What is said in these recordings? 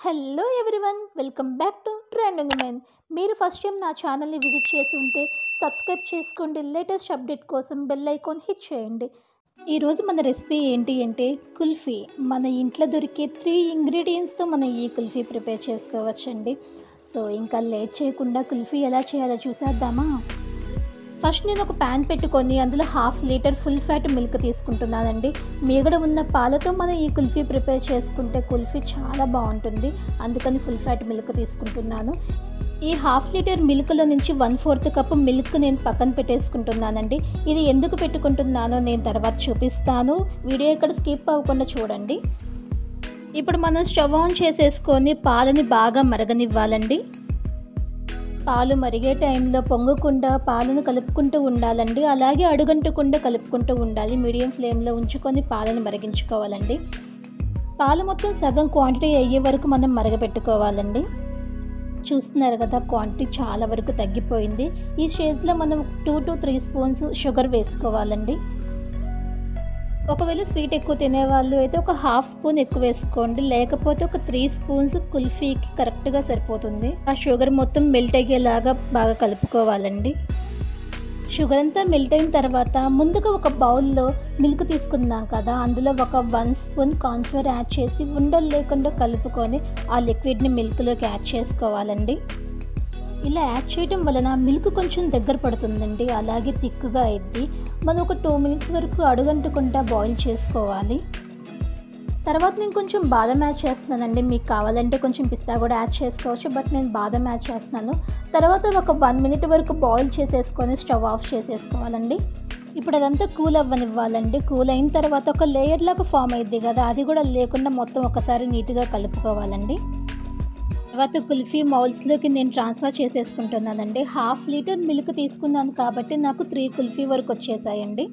hello everyone welcome back to trending men మీరు first time నా ఛానల్ని విజిట్ చేసి ఉంటే సబ్స్క్రైబ్ చేసుకోండి లేటెస్ట్ అప్డేట్ కోసం బెల్ ఐకాన్ హిట్ చేయండి ఈరోజు మన రెసిపీ ఏంటి అంటే కుల్ఫీ మన ఇంట్లో దొరికే త్రీ ఇంగ్రీడియంట్స్తో మనం ఈ కుల్ఫీ ప్రిపేర్ చేసుకోవచ్చండి సో ఇంకా లేట్ చేయకుండా కుల్ఫీ ఎలా చేయాలో చూసేద్దామా ఫస్ట్ నేను ఒక ప్యాన్ పెట్టుకొని అందులో half litre full fat milk తీసుకుంటున్నానండి మీగడ ఉన్న పాలతో మనం ఈ కుల్ఫీ ప్రిపేర్ చేసుకుంటే కుల్ఫీ చాలా బాగుంటుంది అందుకని ఫుల్ ఫ్యాట్ మిల్క్ తీసుకుంటున్నాను ఈ హాఫ్ లీటర్ మిల్క్లో నుంచి వన్ ఫోర్త్ కప్ మిల్క్ నేను పక్కన పెట్టేసుకుంటున్నానండి ఇది ఎందుకు పెట్టుకుంటున్నానో నేను తర్వాత చూపిస్తాను వీడియో ఇక్కడ స్కిప్ అవ్వకుండా చూడండి ఇప్పుడు మనం స్టవ్ ఆన్ చేసేసుకొని పాలని బాగా మరగనివ్వాలండి పాలు మరిగే టైంలో పొంగకుండా పాలను కలుపుకుంటూ ఉండాలండి అలాగే అడుగంటకుండా కలుపుకుంటూ ఉండాలి మీడియం ఫ్లేమ్లో ఉంచుకొని పాలను మరిగించుకోవాలండి పాలు మొత్తం సగం క్వాంటిటీ అయ్యే వరకు మనం మరగపెట్టుకోవాలండి చూస్తున్నారు కదా క్వాంటిటీ చాలా వరకు తగ్గిపోయింది ఈ స్టేజ్లో మనం two to three spoons sugar వేసుకోవాలండి ఒకవేళ స్వీట్ ఎక్కువ తినేవాళ్ళు అయితే ఒక హాఫ్ స్పూన్ ఎక్కువ వేసుకోండి లేకపోతే ఒక త్రీ స్పూన్స్ కుల్ఫీకి కరెక్ట్గా సరిపోతుంది ఆ షుగర్ మొత్తం మెల్ట్ అయ్యేలాగా బాగా కలుపుకోవాలండి షుగర్ అంతా మెల్ట్ అయిన తర్వాత ముందుగా ఒక బౌల్లో మిల్క్ తీసుకుందాం కదా అందులో ఒక వన్ స్పూన్ కార్న్ఫ్లోర్ యాడ్ చేసి ఉండలు లేకుండా కలుపుకొని ఆ లిక్విడ్ని మిల్క్లోకి యాడ్ చేసుకోవాలండి ఇలా యాడ్ చేయడం వలన మిల్క్ కొంచెం దగ్గర పడుతుందండి అలాగే థిక్గా అయింది మనం ఒక టూ మినిట్స్ వరకు అడుగంటకుండా బాయిల్ చేసుకోవాలి తర్వాత నేను కొంచెం బాదం యాడ్ చేస్తున్నానండి మీకు కావాలంటే కొంచెం పిస్తా కూడా యాడ్ చేసుకోవచ్చు బట్ నేను బాదం యాడ్ చేస్తున్నాను తర్వాత ఒక వన్ మినిట్ వరకు బాయిల్ చేసేసుకొని స్టవ్ ఆఫ్ చేసేసుకోవాలండి ఇప్పుడు అదంతా కూల్ అవ్వనివ్వాలండి కూల్ అయిన తర్వాత ఒక లేయర్ లాగా ఫామ్ అయింది కదా అది కూడా లేకుండా మొత్తం ఒకసారి నీట్గా కలుపుకోవాలండి తర్వాత కుల్ఫీ మౌల్స్లోకి నేను ట్రాన్స్ఫర్ చేసేసుకుంటున్నానండి హాఫ్ లీటర్ మిల్క్ తీసుకున్నాను కాబట్టి నాకు త్రీ కుల్ఫీ వరకు వచ్చేసాయండి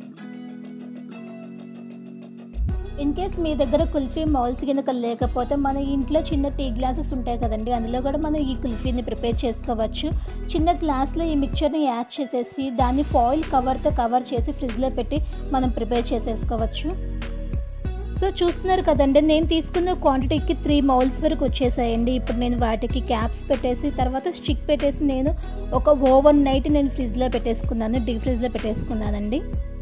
ఇన్ కేస్ మీ దగ్గర కుల్ఫీ మౌల్స్ కనుక లేకపోతే మన ఇంట్లో చిన్న టీ గ్లాసెస్ ఉంటాయి కదండి అందులో కూడా మనం ఈ కుల్ఫీని ప్రిపేర్ చేసుకోవచ్చు చిన్న గ్లాస్లో ఈ మిక్చర్ని యాడ్ చేసేసి దాన్ని ఫాయిల్ కవర్తో కవర్ చేసి ఫ్రిడ్జ్లో పెట్టి మనం ప్రిపేర్ చేసేసుకోవచ్చు సో చూస్తున్నారు కదండి నేను తీసుకున్న క్వాంటిటీకి త్రీ మౌల్స్ వరకు వచ్చేసాయండి ఇప్పుడు నేను వాటికి క్యాప్స్ పెట్టేసి తర్వాత స్టిక్ పెట్టేసి నేను ఒక ఓవర్ నైట్ నేను ఫ్రిడ్జ్లో పెట్టేసుకున్నాను డీప్ ఫ్రిడ్జ్లో పెట్టేసుకున్నానండి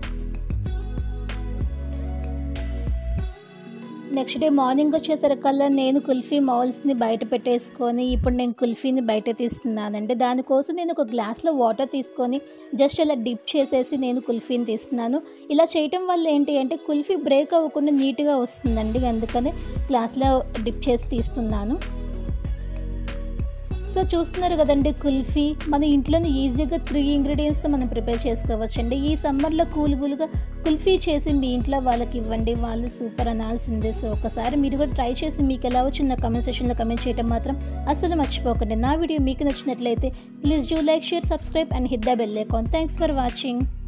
నెక్స్ట్ డే మార్నింగ్ వచ్చేసరికల్లా నేను కుల్ఫీ మౌల్స్ని బయట పెట్టేసుకొని ఇప్పుడు నేను కుల్ఫీని బయట తీస్తున్నానండి దానికోసం నేను ఒక గ్లాస్లో వాటర్ తీసుకొని జస్ట్ ఇలా డిప్ చేసేసి నేను కుల్ఫీని తీస్తున్నాను ఇలా చేయటం వల్ల ఏంటి అంటే కుల్ఫీ బ్రేక్ అవ్వకుండా నీట్గా వస్తుందండి అందుకని గ్లాస్లో డిప్ చేసి తీస్తున్నాను సో చూస్తున్నారు కదండి కుల్ఫీ మన ఇంట్లోనే ఈజీగా త్రీ ఇంగ్రీడియంట్స్తో మనం ప్రిపేర్ చేసుకోవచ్చండి ఈ సమ్మర్లో కూల్ కూల్గా కుల్ఫీ చేసి మీ ఇంట్లో వాళ్ళకి ఇవ్వండి వాళ్ళు సూపర్ అనాల్సిందే సో ఒకసారి మీరు కూడా ట్రై చేసి మీకు ఎలా వచ్చిందో కమెంట్ సెక్షన్లో కమెంట్ చేయడం మాత్రం అస్సలు మర్చిపోకండి నా వీడియో మీకు నచ్చినట్లయితే please do like share subscribe and hit the bell icon thanks for watching